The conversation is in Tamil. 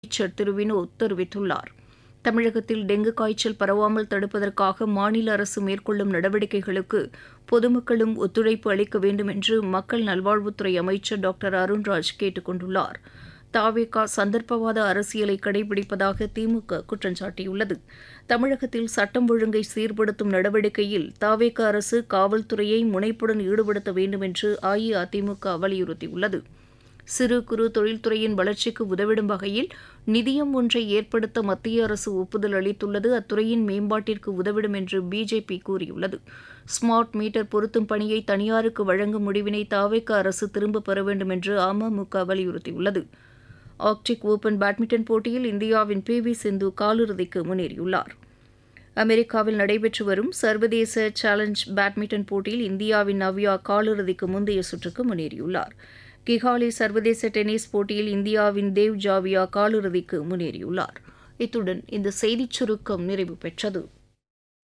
அமைச்சர் திரு வினோத் தெரிவித்துள்ளார் தமிழகத்தில் டெங்கு காய்ச்சல் பரவாமல் தடுப்பதற்காக மாநில அரசு மேற்கொள்ளும் நடவடிக்கைகளுக்கு பொதுமக்களும் ஒத்துழைப்பு அளிக்க வேண்டும் என்று மக்கள் நல்வாழ்வுத்துறை அமைச்சர் டாக்டர் அருண்ராஜ் கேட்டுக் கொண்டுள்ளார் தாவேகா சந்தர்ப்பவாத அரசியலை கடைபிடிப்பதாக திமுக குற்றம் சாட்டியுள்ளது தமிழகத்தில் சட்டம் ஒழுங்கை சீர்படுத்தும் நடவடிக்கையில் தாவேக அரசு காவல்துறையை முனைப்புடன் ஈடுபடுத்த வேண்டும் என்று அஇஅதிமுக வலியுறுத்தியுள்ளது சிறு குறு தொழில்துறையின் வளர்ச்சிக்கு உதவிடும் வகையில் நிதியம் ஒன்றை ஏற்படுத்த மத்திய அரசு ஒப்புதல் அளித்துள்ளது அத்துறையின் மேம்பாட்டிற்கு உதவிடும் என்று பிஜேபி கூறியுள்ளது ஸ்மார்ட் மீட்டர் பொருத்தும் பணியை தனியாருக்கு வழங்கும் முடிவினை தாவேக அரசு திரும்பப் பெற வேண்டும் என்று அமமுக வலியுறுத்தியுள்ளது ஆர்க்டிக் ஓபன் பேட்மிண்டன் போட்டியில் இந்தியாவின் பி வி சிந்து காலிறுதிக்கு முன்னேறியுள்ளார் அமெரிக்காவில் நடைபெற்று வரும் சர்வதேச சேலஞ்ச் பேட்மிண்டன் போட்டியில் இந்தியாவின் நவ்யா காலிறுதிக்கு முந்தைய சுற்றுக்கு முன்னேறியுள்ளார் கிகாலி சர்வதேச டென்னிஸ் போட்டியில் இந்தியாவின் தேவ் ஜாவியா காலிறுதிக்கு முன்னேறியுள்ளார் இத்துடன் இந்த செய்திச் சுருக்கம் நிறைவு பெற்றது